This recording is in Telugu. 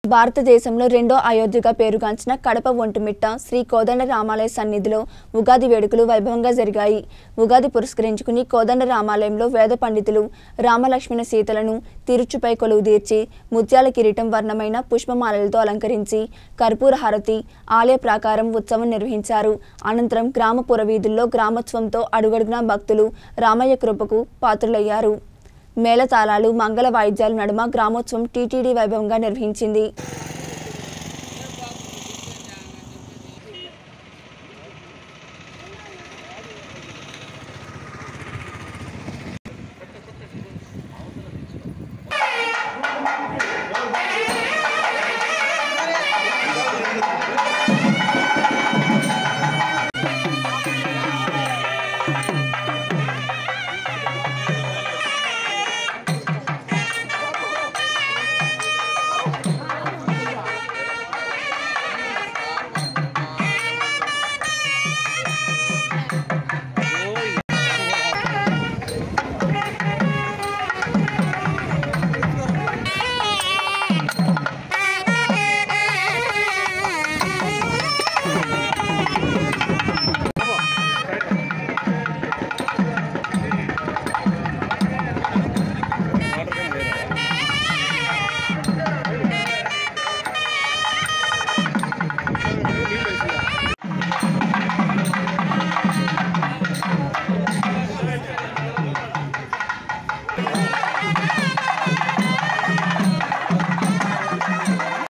భారతదేశంలో రెండో అయోధ్యగా పేరుగాంచిన కడప ఒంటిమిట్ట శ్రీ కోదండ రామాలయ సన్నిధిలో ఉగాది వేడుకలు వైభవంగా జరిగాయి ఉగాది పురస్కరించుకుని కోదండ రామాలయంలో వేద పండితులు రామలక్ష్మణ సీతలను తిరుచుపై కొలువు తీర్చి ముత్యాల కిరీటం వర్ణమైన పుష్పమాలలతో అలంకరించి కర్పూర హారతి ఆలయ ప్రాకారం ఉత్సవం నిర్వహించారు అనంతరం గ్రామ పురవీధుల్లో గ్రామోత్సవంతో అడుగడుగునా భక్తులు రామయ్య కృపకు పాత్రులయ్యారు మేళతాళాలు మంగళ వాయిద్యాల నడుమ గ్రామోత్సవం టీటీడీ వైభవంగా నిర్వహించింది